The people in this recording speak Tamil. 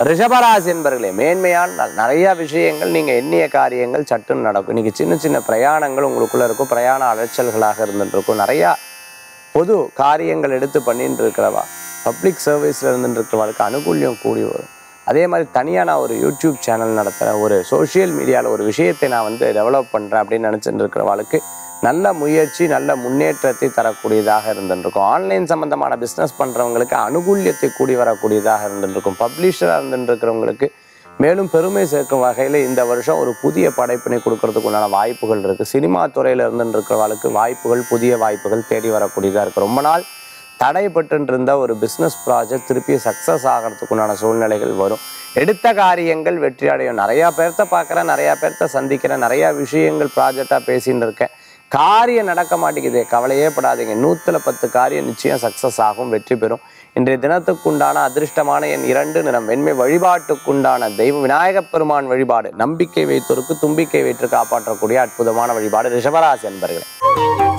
ரிஷபராசி என்பர்களே மேன்மையான நாள் நிறைய விஷயங்கள் நீங்கள் எண்ணிய காரியங்கள் சட்டுன்னு நடக்கும் இன்னைக்கு சின்ன சின்ன பிரயாணங்கள் உங்களுக்குள்ள இருக்கும் பிரயாண அலைச்சல்களாக இருந்துட்டு இருக்கும் நிறையா பொது காரியங்கள் எடுத்து பண்ணிட்டு இருக்கிறவா பப்ளிக் சர்வீஸில் இருந்துட்டு இருக்கிறவளுக்கு அனுகூல்யம் கூடி வரும் அதே மாதிரி தனியாக நான் ஒரு யூடியூப் சேனல் நடத்துகிறேன் ஒரு சோஷியல் மீடியாவில் ஒரு விஷயத்தை நான் வந்து டெவலப் பண்ணுறேன் அப்படின்னு நினச்சிட்டு இருக்கிறவளுக்கு நல்ல முயற்சி நல்ல முன்னேற்றத்தை தரக்கூடியதாக இருந்துருக்கும் ஆன்லைன் சம்பந்தமான பிஸ்னஸ் பண்ணுறவங்களுக்கு அனுகூல்யத்தை கூடி வரக்கூடியதாக இருந்துருக்கும் பப்ளிஷராக இருந்துருக்கிறவங்களுக்கு மேலும் பெருமை சேர்க்கும் வகையில் இந்த வருஷம் ஒரு புதிய படைப்பினை கொடுக்கறதுக்கு உண்டான வாய்ப்புகள் இருக்குது சினிமா துறையில் இருந்துருக்கிறவங்களுக்கு வாய்ப்புகள் புதிய வாய்ப்புகள் தேடி வரக்கூடியதாக இருக்குது ரொம்ப நாள் தடைப்பட்டு இருந்த ஒரு பிஸ்னஸ் ப்ராஜெக்ட் திருப்பி சக்ஸஸ் ஆகிறதுக்கு உண்டான சூழ்நிலைகள் வரும் எடுத்த காரியங்கள் வெற்றி அடையும் நிறையா பேர்த்த பார்க்குறேன் நிறையா பேர்த்த சந்திக்கிறேன் நிறையா விஷயங்கள் ப்ராஜெக்டாக பேசின்னு இருக்கேன் காரியம் நடக்க மாட்டேங்குது கவலையே படாதீங்க நூற்றுல பத்து காரியம் நிச்சயம் சக்ஸஸ் ஆகும் வெற்றி பெறும் இன்றைய தினத்துக்குண்டான அதிர்ஷ்டமான என் இரண்டு நிறம் வெண்மை வழிபாட்டுக்குண்டான தெய்வம் விநாயகப் பெருமான் வழிபாடு நம்பிக்கை வைத்தோருக்கு தும்பிக்கை வைத்து காப்பாற்றக்கூடிய அற்புதமான வழிபாடு ரிஷபராசி என்பர்களே